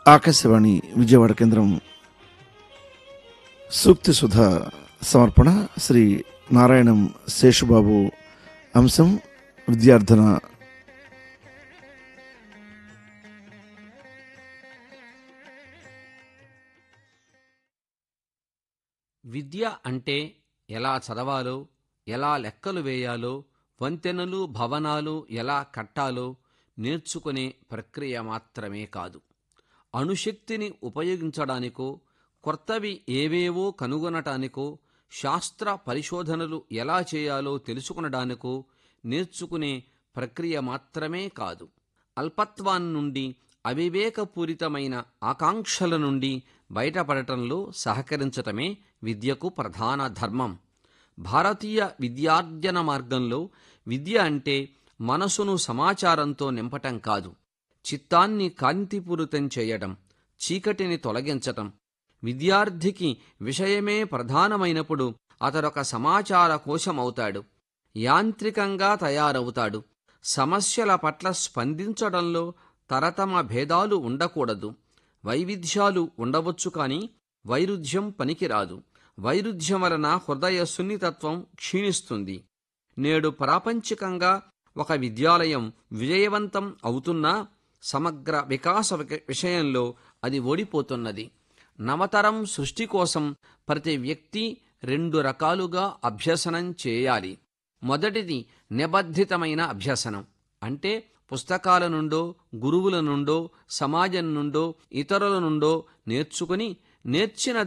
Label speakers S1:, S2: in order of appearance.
S1: ఆకాశవాణి విజయవాడ కేంద్రం సూక్తి సుధ సమర్పణ శ్రీ నారాయణం శేషుబాబు అంశం విద్యార్థన
S2: విద్య అంటే ఎలా చదవాలో ఎలా లెక్కలు వేయాలో వంతెనలు భవనాలు ఎలా కట్టాలో నేర్చుకునే ప్రక్రియ మాత్రమే కాదు అణుశక్తిని ఉపయోగించడానికో కొత్తవి ఏవేవో కనుగొనటానికో శాస్త్ర పరిశోధనలు ఎలా చేయాలో తెలుసుకునడానికో నేర్చుకునే ప్రక్రియ మాత్రమే కాదు అల్పత్వాన్ని నుండి అవివేకపూరితమైన ఆకాంక్షల నుండి బయటపడటంలో సహకరించటమే విద్యకు ప్రధాన ధర్మం భారతీయ విద్యార్జన మార్గంలో విద్య అంటే మనసును సమాచారంతో నింపటం కాదు చిత్తాన్ని కాంతిపూరితం చేయడం చీకటిని తొలగించటం విద్యార్థికి విషయమే ప్రధానమైనప్పుడు అతడొక సమాచార కోశమవుతాడు యాంత్రికంగా తయారవుతాడు సమస్యల పట్ల స్పందించడంలో తరతమ భేదాలు ఉండకూడదు వైవిధ్యాలు ఉండవచ్చు కానీ వైరుధ్యం పనికిరాదు వైరుధ్యం వలన హృదయ సున్నితత్వం క్షీణిస్తుంది నేడు ప్రాపంచికంగా ఒక విద్యాలయం విజయవంతం అవుతున్నా సమగ్ర వికాస విక- విషయంలో అది ఓడిపోతున్నది నవతరం సృష్టి కోసం ప్రతి వ్యక్తి రెండు రకాలుగా అభ్యసనం చేయాలి మొదటిది నిబద్ధితమైన అభ్యసనం అంటే పుస్తకాల నుండో గురువుల నుండో సమాజం నుండో ఇతరుల నుండో నేర్చుకుని నేర్చిన